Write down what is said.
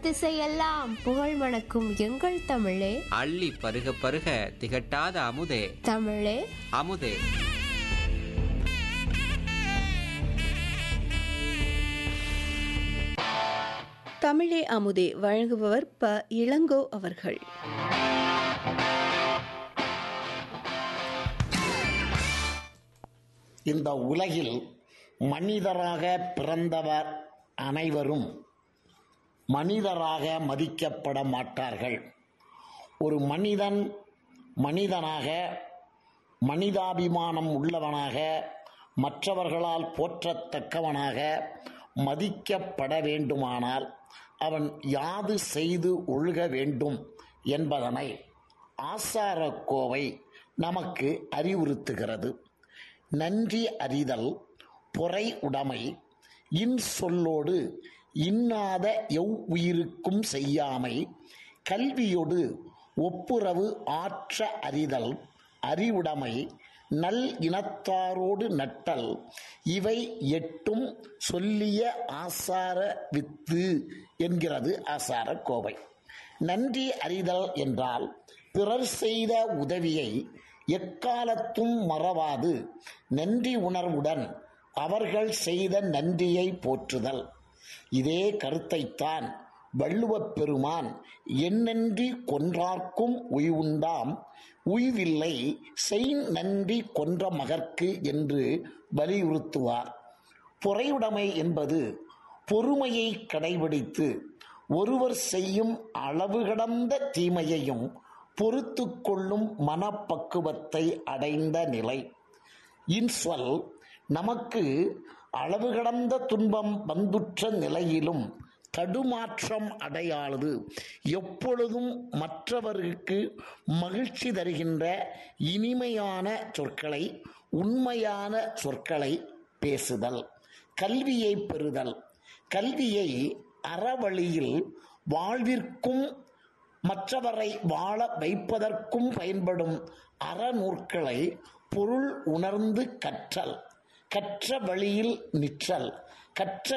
திசையெல்லாம் புகழ் மணக்கும் எங்கள் தமிழே அள்ளி பருக பருக திகட்டாத அமுதே தமிழே அமுதே தமிழே அமுதே வழங்குபவர் ப இளங்கோ அவர்கள் இந்த உலகில் மனிதராக பிறந்தவர் அனைவரும் மனிதராக மதிக்கப்பட மாட்டார்கள் ஒரு மனிதன் மனிதனாக மனிதாபிமானம் உள்ளவனாக மற்றவர்களால் போற்றத்தக்கவனாக மதிக்கப்பட வேண்டுமானால் அவன் யாது செய்து ஒழுக வேண்டும் என்பதனை ஆசாரக்கோவை நமக்கு அறிவுறுத்துகிறது நன்றி அறிதல் பொறை உடைமை இன் சொல்லோடு இன்னாத எவ் உயிருக்கும் செய்யாமை கல்வியொடு ஒப்புரவு ஆற்ற அறிதல் அறிவுடைமை நல் இனத்தாரோடு நட்டல் இவை எட்டும் சொல்லிய ஆசார வித்து என்கிறது ஆசார கோவை நன்றி அறிதல் என்றால் பிறர் செய்த உதவியை எக்காலத்தும் மறவாது நன்றி உணர்வுடன் அவர்கள் செய்த நன்றியை போற்றுதல் இதே கருத்தைத்தான் வள்ளுவப் பெருமான் என்னன்றி கொன்றார்க்கும் உய்வுண்டாம் உய்வில்லை செய் நன்றி கொன்ற மகற்கு என்று வலியுறுத்துவார் பொறையுடைமை என்பது பொறுமையை கடைபிடித்து ஒருவர் செய்யும் அளவு கடந்த தீமையையும் பொறுத்து கொள்ளும் மனப்பக்குவத்தை அடைந்த நிலை இன்சொல் நமக்கு அளவு கடந்த துன்பம் வந்துற்ற நிலையிலும் தடுமாற்றம் அடையாளது எப்பொழுதும் மற்றவருக்கு மகிழ்ச்சி தருகின்ற இனிமையான சொற்களை உண்மையான சொற்களை பேசுதல் கல்வியை பெறுதல் கல்வியை அறவழியில் வாழ்விற்கும் மற்றவரை வாழ வைப்பதற்கும் பயன்படும் அறநூற்களை பொருள் உணர்ந்து கற்றல் கற்ற வழியில் நிற்றல் கற்ற